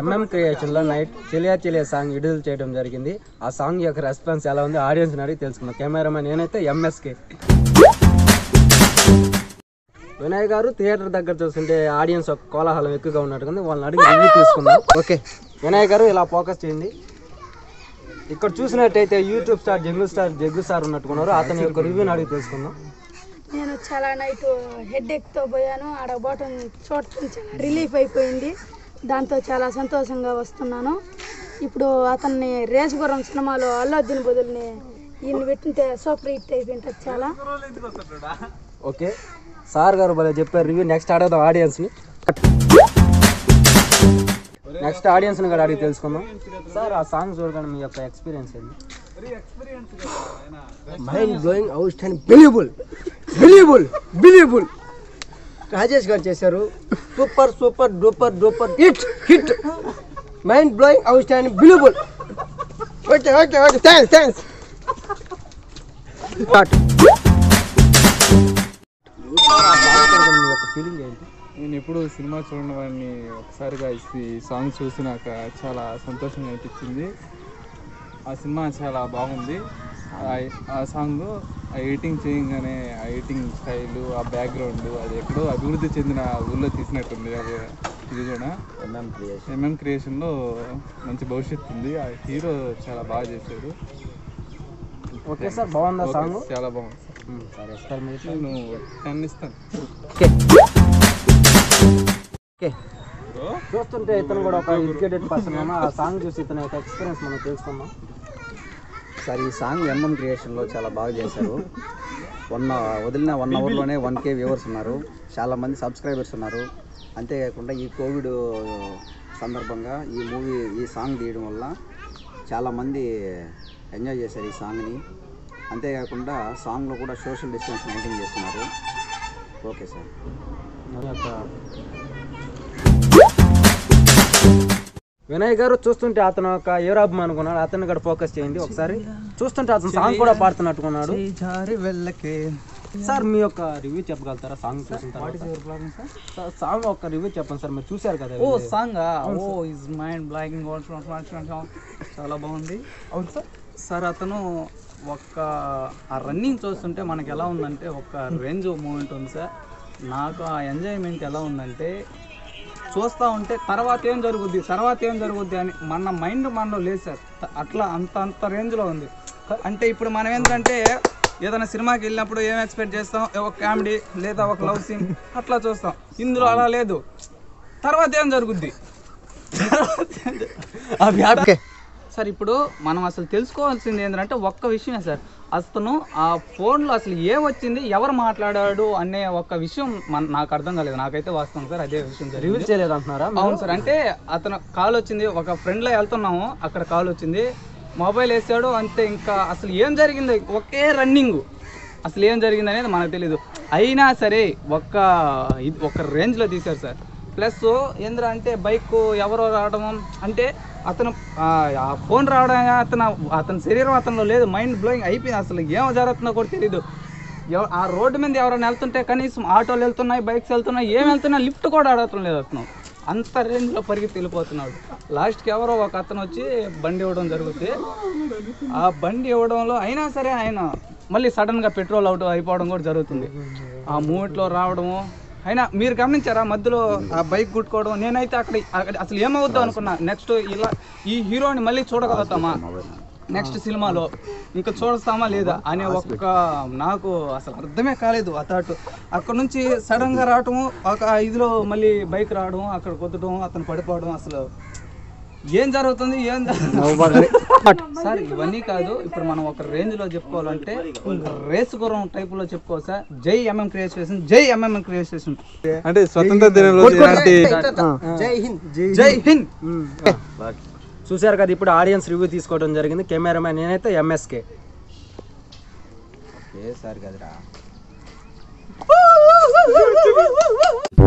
MM క్రియేషన్లో night చెలియా చెలియా song విడుదల చేయడం జరిగింది ఆ సాంగ్ యొక్క రెస్పాన్స్ ఎలా ఉంది ఆడియన్స్ అడిగి తెలుసుకుందాం కెమెరామెన్ నేనైతే ఎంఎస్కే వినయ్ గారు థియేటర్ దగ్గర చూస్తుంటే ఆడియన్స్ ఒక కోలాహలం ఎక్కువగా ఉన్నట్టుంది వాళ్ళని అడిగి రివ్యూ తీసుకుందాం ఓకే వినయ్ గారు ఇలా ఫోకస్ చేయండి ఇక్కడ చూసినట్టయితే YouTube star Jaggu star Jaggu star ఉన్నట్టుకున్నారు అతని యొక్క రివ్యూని అడిగి తెలుసుకుందాం నేను చాలా నైట్ హెడ్ ఎక్తో పోయాను ఆడ పోవటం చూడటం చాలా రిలీఫ్ అయిపోయింది దాంతో చాలా సంతోషంగా వస్తున్నాను ఇప్పుడు అతన్ని రేస్ గుర్రం సినిమాలో అల్లు అర్జున్ బదులుని ఈయన పెట్టింటే సూపర్ హిట్ అయిపోయింటుంది చాలా ఓకే సార్ గారు భలే చెప్పారు రివ్యూ నెక్స్ట్ అడగదాం ఆడియన్స్ని నెక్స్ట్ ఆడియన్స్ని కూడా అడిగి తెలుసుకుందాం సార్ ఆ సాంగ్ చూడగానే మీ యొక్క ఎక్స్పీరియన్స్ ఏంటి mind blowing out and believable believable believable Rajesh garu చేశారు super super duper duper hit hit mind blowing out and believable okay okay okay thanks thanks ఆ సాంగ్ చూడగానే మీ యొక్క ఫీలింగ్ ఏంటి నేను ఎప్పుడు సినిమా చూడని వాడిని ఒకసారిగా ఈ సాంగ్ చూసినాక చాలా సంతోషంగా అనిపించింది ఆ సినిమా చాలా బాగుంది ఆ- ఆ సాంగ్ ఆ ఎడిటింగ్ చేయగానే ఆ ఎడిటింగ్ స్టైలు ఆ బ్యాక్గ్రౌండ్ అది ఎక్కడో అభివృద్ధి చెందిన ఊళ్ళో తీసినట్టుంది అది ఇది కూడా ఎంఎం క్రియేషన్ ఎంఎం క్రియేషన్లో మంచి భవిష్యత్తు ఉంది ఆ హీరో చాలా బాగా చేశాడు ఓకే సార్ బాగుందా ఓకే, సాంగ్ చాలా బాగుంది సరే సార్ మీరు నేను టెన్ ఇస్తాను ఓకే ఓకే చూస్తుంటే ఇతను కూడా ఒక ఎడ్యుకేటెడ్ పర్సన్ ఆ సాంగ్ చూసి ఇతని యొక్క ఎక్స్పీరియన్స్ మనం తెలుసుకుందాం సార్ ఈ సాంగ్ ఎంఎం క్రియేషన్లో చాలా బాగా చేశారు వన్ వదిలిన వన్ అవర్లోనే వన్ కే వ్యూవర్స్ ఉన్నారు చాలామంది సబ్స్క్రైబర్స్ ఉన్నారు అంతేకాకుండా ఈ కోవిడ్ సందర్భంగా ఈ మూవీ ఈ సాంగ్ తీయడం వల్ల చాలామంది ఎంజాయ్ చేశారు ఈ సాంగ్ని అంతేకాకుండా సాంగ్లో కూడా సోషల్ డిస్టెన్స్ మెయింటైన్ చేస్తున్నారు ఓకే సార్ మన యొక్క వినయ్ గారు చూస్తుంటే అతను ఒక ఏరాబం అనుకున్నాడు అతన్ని కూడా ఫోకస్ చేయండి ఒకసారి చూస్తుంటే అతను సాంగ్ కూడా పాడుతున్నట్టుకున్నాడు సార్ మీ యొక్క రివ్యూ చెప్పగలుగుతారా సాంగ్ చూసిన తర్వాత సార్, సాంగ్ ఒక రివ్యూ చెప్పండి సార్ మీరు చూశారు కదా oh song oh is mind blocking చాలా బాగుంది అవును సార్ సార్ అతను ఒక్క ఆ రన్నింగ్ చూస్తుంటే మనకి ఎలా ఉందంటే ఒక రేంజ్ మూమెంట్ ఉంది సార్ నాకు ఆ ఎంజాయ్మెంట్ ఎలా ఉందంటే చూస్తూ ఉంటే తర్వాత ఏం జరుగుద్ది తర్వాత ఏం జరుగుద్ది అని మన మైండ్ మనలో లేదు సార్ త- అట్లా అంత అంత రేంజ్లో ఉంది అంటే ఇప్పుడు మనం ఏంటంటే ఏదైనా సినిమాకి వెళ్ళినప్పుడు ఏం ఎక్స్పెక్ట్ చేస్తాం ఒక కామెడీ లేదా ఒక లవ్ సీన్ అట్లా చూస్తాం ఇందులో అలా లేదు తర్వాత ఏం జరుగుద్ది సార్ ఇప్పుడు మనం అసలు తెలుసుకోవాల్సింది ఏంటంటే ఒక్క విషయమే సార్ అతను ఆ ఫోన్లో అసలు ఏం వచ్చింది ఎవరు మాట్లాడాడు అనే ఒక్క విషయం మన నాకు అర్థం కాలేదు నాకైతే వాస్తవం సార్ అదే విషయం రివ్యూ జరిగింది చేయలేదు అంటున్నారా అవును సార్ అంటే అతను కాల్ వచ్చింది ఒక ఫ్రెండ్లో వెళ్తున్నాము అక్కడ కాల్ వచ్చింది మొబైల్ వేసాడు అంతే ఇంకా అసలు ఏం జరిగింది ఒకే రన్నింగ్ అసలు ఏం జరిగింది అనేది మనకు తెలియదు అయినా సరే ఒక్క ఇది ఒక రేంజ్లో తీశారు సార్ ప్లస్ ఏంద్రా అంటే బైక్ ఎవరో రావడం అంటే అతను ఆ ఆ ఫోన్ రావడం అతను అతని శరీరం అతనిలో లేదు మైండ్ బ్లోయింగ్ అయిపోయింది అసలు ఏం జరుగుతుందో కూడా తెలియదు ఎవ- ఆ రోడ్డు మీద ఎవరైనా వెళ్తుంటే కనీసం ఆటోలు వెళ్తున్నాయి బైక్స్ వెళ్తున్నాయి ఏం వెళ్తున్నా లిఫ్ట్ కూడా అడగటం లేదు అతను అంత రేంజ్లో పరిగెత్తి వెళ్ళిపోతున్నాడు లాస్ట్కి ఎవరో ఒక అతను వచ్చి బండి ఇవ్వడం జరుగుతుంది ఆ బండి ఇవ్వడంలో అయినా సరే ఆయన మళ్ళీ సడన్గా పెట్రోల్ అవుట్ అయిపోవడం కూడా జరుగుతుంది ఆ మూమెంట్లో రావడము అయినా మీరు గమనించారా మధ్యలో ఆ బైక్ గుట్టుకోవడం నేనైతే అక్కడ అక్కడ అసలు ఏమవుద్దాం అనుకున్నా నెక్స్ట్ ఇలా ఈ హీరోని మళ్ళీ చూడగలుగుతామా నెక్స్ట్ సినిమాలో ఇంకా చూడస్తామా లేదా అనే ఒక్క నాకు అసలు అర్థమే కాలేదు ఆ థాట్ అక్కడ నుంచి సడన్ గా రావటము ఒక ఇదిలో మళ్ళీ బైక్ రావడం అక్కడ కొద్దడం అతను పడిపోవడం అసలు ఏం జరుగుతుంది ఏం జరుగుతుంది సార్ ఇవన్నీ కాదు ఇప్పుడు మనం ఒక రేంజ్ లో చెప్పుకోవాలంటే రేస్ గురం టైప్ లో చెప్పుకోవాలి sir Jai MM creation Jai MM creation అంటే స్వతంత్ర దినంలో ఇలాంటి జై హింద్ జై హింద్ చూశారు కదా ఇప్పుడు ఆడియన్స్ రివ్యూ తీసుకోవడం జరిగింది కెమెరామ్యాన్ నేనైతే ఎంఎస్కే ఏ సార్ కదరా